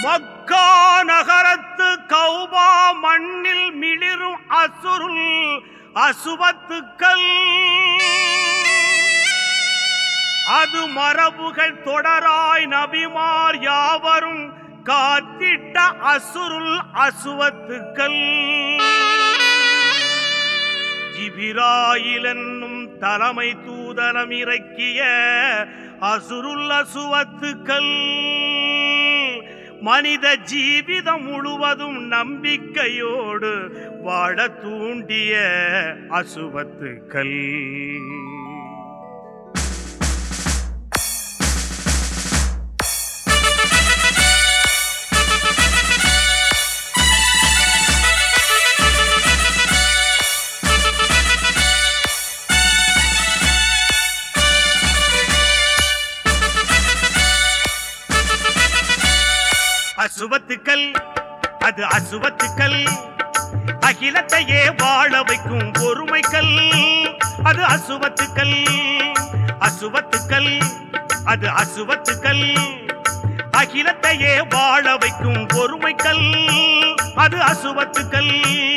மக்கா நகரத்து கௌபா மண்ணில் மிளிரும் அசுருள் அசுவத்துக்கள் அது மரபுகள் தொடராய் நபிமார் யாவரும் காத்திட்ட அசுருள் அசுவத்துக்கள் ஜிபிராயில் என்னும் தலைமை தூதரம் இறக்கிய அசுருள் அசுவத்துக்கள் மனித ஜீவிதம் முழுவதும் நம்பிக்கையோடு வாழ தூண்டிய அசுவத்துக்கள் அசுவத்துக்கள் அது அசுவத்துக்கள் அகிலத்தையே வாழ வைக்கும் பொறுமைகள் அது அசுவத்துக்கள் அசுவத்துக்கள் அது அசுவத்துக்கள் அகிலத்தையே வாழ வைக்கும் பொறுமைகள் அது அசுவத்துக்கள்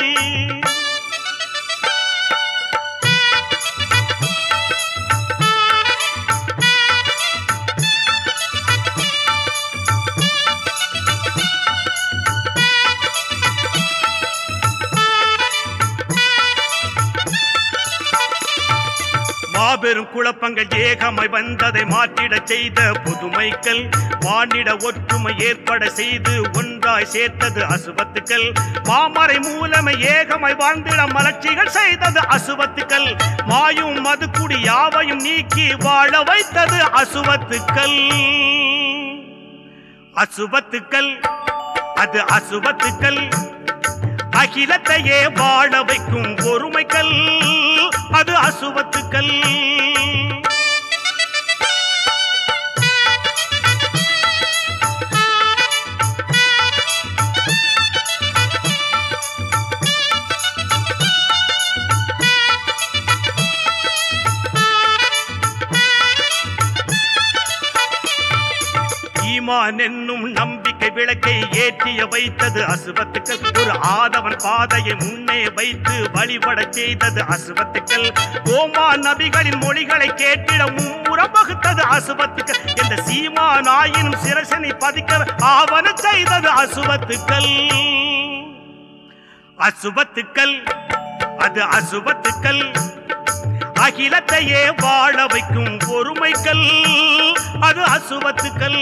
மாபெரும் குழப்பங்கள் ஏகமாய் வந்ததை மாற்றிடச் செய்த புதுமைகள் மானிட ஒற்றுமை ஏற்பட செய்து ஒன்றாய் சேர்த்தது அசுபத்துக்கள் மாமறை மூலமை ஏகமாய் வாழ்ந்திட மலர்ச்சிகள் செய்தது அசுபத்துக்கள் மாயும் மதுக்குடி யாவையும் நீக்கி வாழ வைத்தது அசுபத்துக்கள் அசுபத்துக்கள் அது அசுபத்துக்கள் அகிலத்தையே வாழ வைக்கும் பொறுமைகள் அது அசுவத்துக்கள் ஈமான் என்னும் நம்பிக்கை விளக்கை ஏற்றிய வைத்தது அசுபத்துக்கள் ஒரு ஆதவன் பாதையை முன்னே வைத்து வழிபட செய்தது அசுபத்துக்கள் ஓமா நபிகளின் மொழிகளை கேட்டிட மும்முற வகுத்தது அசுபத்துக்கள் இந்த சீமா நாயினும் சிரசனை பதிக்க ஆவன செய்தது அசுபத்துக்கள் அசுபத்துக்கள் அது அசுபத்துக்கள் அகிலத்தையே வாழ வைக்கும் பொறுமைகள் அது அசுவத்துக்கள்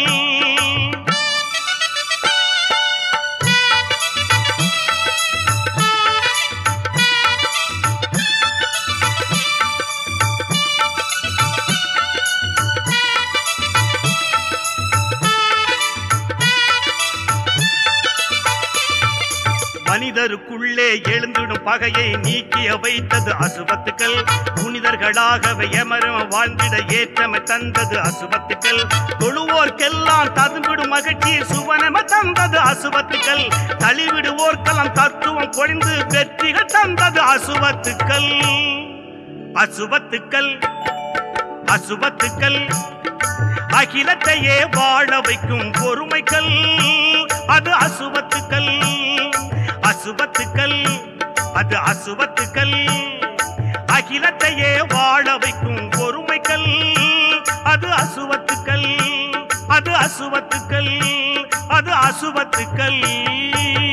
மனிதருக்குள்ளே எழுந்திடும் பகையை நீக்கிய வைத்தது அசுபத்துக்கள் புனிதர்களாகவே எமரும் வாழ்ந்திட ஏற்றமை தந்தது அசுபத்துக்கள் தொழுவோர்க்கெல்லாம் ததும்பிடும் மகிழ்ச்சியை சுவனம தந்தது அசுபத்துக்கள் தளிவிடுவோர்க்கெல்லாம் தத்துவம் பொழிந்து வெற்றிகள் தந்தது அசுபத்துக்கள் அசுபத்துக்கள் அசுபத்துக்கள் அகிலத்தையே வாழ வைக்கும் பொறுமைகள் அது அசுபத்துக்கள் அசுபத்துக்கள் அது அசுபத்துக்கள் அகிலத்தையே வாழ வைக்கும் பொறுமைகள் அது அசுவத்துக்கள் அது அசுவத்துக்கள் அது அசுவத்துக்கள்